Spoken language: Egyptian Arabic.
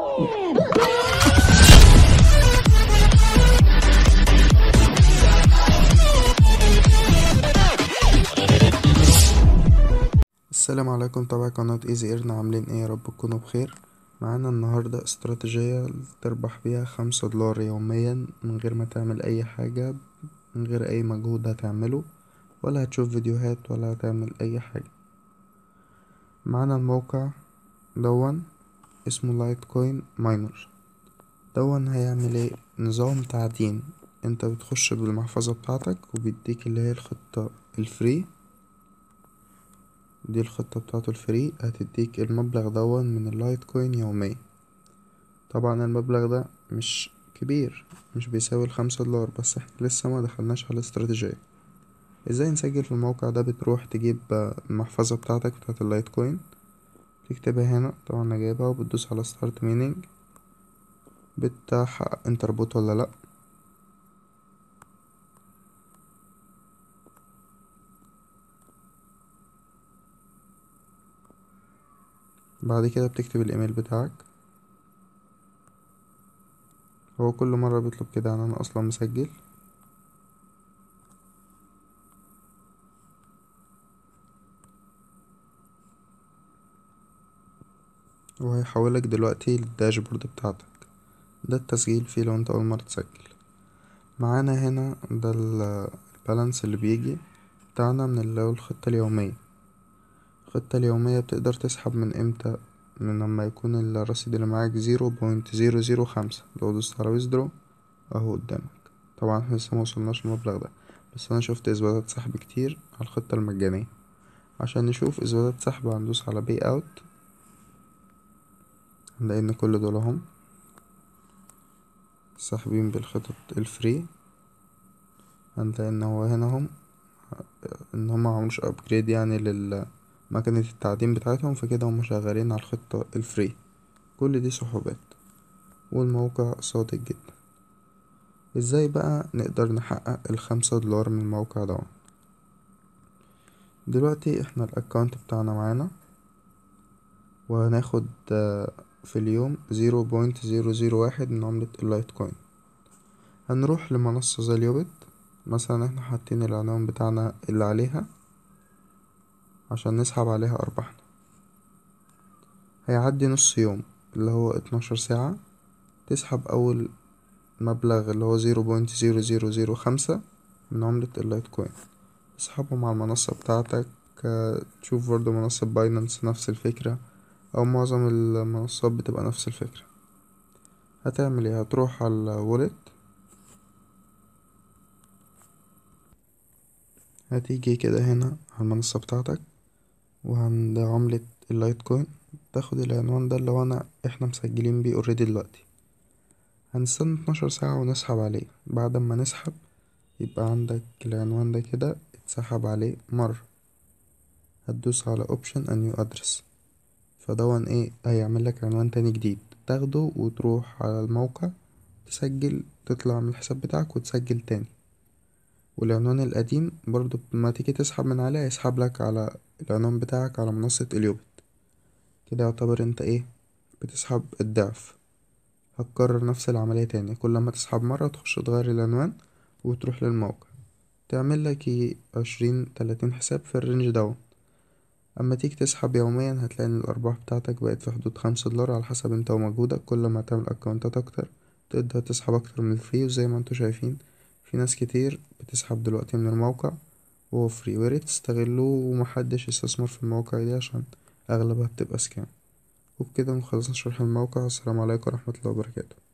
السلام عليكم تابع قناة ايزي ايرن عاملين ايه يا رب تكونوا بخير معانا النهاردة استراتيجية تربح بيها خمسة دولار يوميا من غير ما تعمل اي حاجة من غير اي مجهود هتعمله ولا هتشوف فيديوهات ولا هتعمل اي حاجة معانا الموقع دون اسمه لايت كوين ماينر دون هيعمل ايه نظام تعدين انت بتخش بالمحفظة بتاعتك وبيديك اللي هي الخطة الفري دي الخطة بتاعته الفري هتديك المبلغ دون من اللايت كوين يوميا طبعا المبلغ ده مش كبير مش بيساوي الخمسة دولار بس احنا لسه ما دخلناش على الاستراتيجية ازاي نسجل في الموقع ده بتروح تجيب المحفظة بتاعتك بتاعت اللايت كوين تكتبها هنا طبعا انا جايبها وبتدوس على ستارت مينينج بتحقق انتربوت ولا لأ بعد كده بتكتب الايميل بتاعك هو كل مرة بيطلب كده يعني انا اصلا مسجل وهيحولك دلوقتي للداشبورد بتاعتك ده التسجيل فيه لو انت اول مرة تسجل معانا هنا ده البالانس اللي بيجي بتاعنا من اللي هو الخطة اليومية الخطة اليومية بتقدر تسحب من امتى من لما يكون الرصيد اللي معاك زيرو بوينت زيرو زيرو خمسة لو دوست على ويزدرو اهو قدامك طبعا احنا لسه موصلناش المبلغ ده بس انا شفت اثباتات سحب كتير على الخطة المجانية عشان نشوف اثباتات سحب هندوس على بي اوت هنلاقي ان كل دول اهم ساحبين بالخطط الفري هنلاقي ان هو هنا هم ان هما معملوش ابجريد يعني لل مكنة التعدين بتاعتهم فكده هم شغالين على الخطة الفري كل دي سحوبات والموقع صادق جدا ازاي بقى نقدر نحقق الخمسة دولار من الموقع ده دلوقتي احنا الاكونت بتاعنا معانا وهناخد في اليوم زيرو بوينت زيرو زيرو واحد من عملة اللايت كوين هنروح لمنصة زي اليوبت مثلا احنا حاطين العنوان بتاعنا اللي عليها عشان نسحب عليها أرباحنا هيعدي نص يوم اللي هو اتناشر ساعة تسحب أول مبلغ اللي هو زيرو بوينت زيرو زيرو زيرو خمسة من عملة اللايت كوين تسحبهم على المنصة بتاعتك تشوف برضه منصة باينانس نفس الفكرة أو معظم المنصات بتبقى نفس الفكرة هتعمل ايه هتروح على الوالت هتيجي كده هنا على المنصة بتاعتك وعند عملة اللايت كوين تاخد العنوان ده اللي هو انا احنا مسجلين بيه اوريدي دلوقتي هنستنى اتناشر ساعة ونسحب عليه بعد ما نسحب يبقى عندك العنوان ده كده اتسحب عليه مرة هتدوس على اوبشن a new address فدون ايه هيعمل لك عنوان تاني جديد تاخده وتروح على الموقع تسجل تطلع من الحساب بتاعك وتسجل تاني والعنوان القديم برضو لما تيجي تسحب من عليه هيسحب لك على العنوان بتاعك على منصة اليوبت كده يعتبر انت ايه بتسحب الضعف هتكرر نفس العملية تاني كل ما تسحب مرة تخش تغير العنوان وتروح للموقع تعمل لك عشرين تلاتين حساب في الرينج دون اما تيجي تسحب يوميا هتلاقي ان الارباح بتاعتك بقت في حدود خمسة دولار على حسب انت ومجهودك كل ما تعمل اكونتات اكتر تقدر تسحب اكتر من الفري وزي ما انتوا شايفين في ناس كتير بتسحب دلوقتي من الموقع وهو فري وياريت تستغلوه ومحدش يستثمر في المواقع دي عشان اغلبها بتبقى سكام وبكده نخلص شرح الموقع السلام عليكم ورحمة الله وبركاته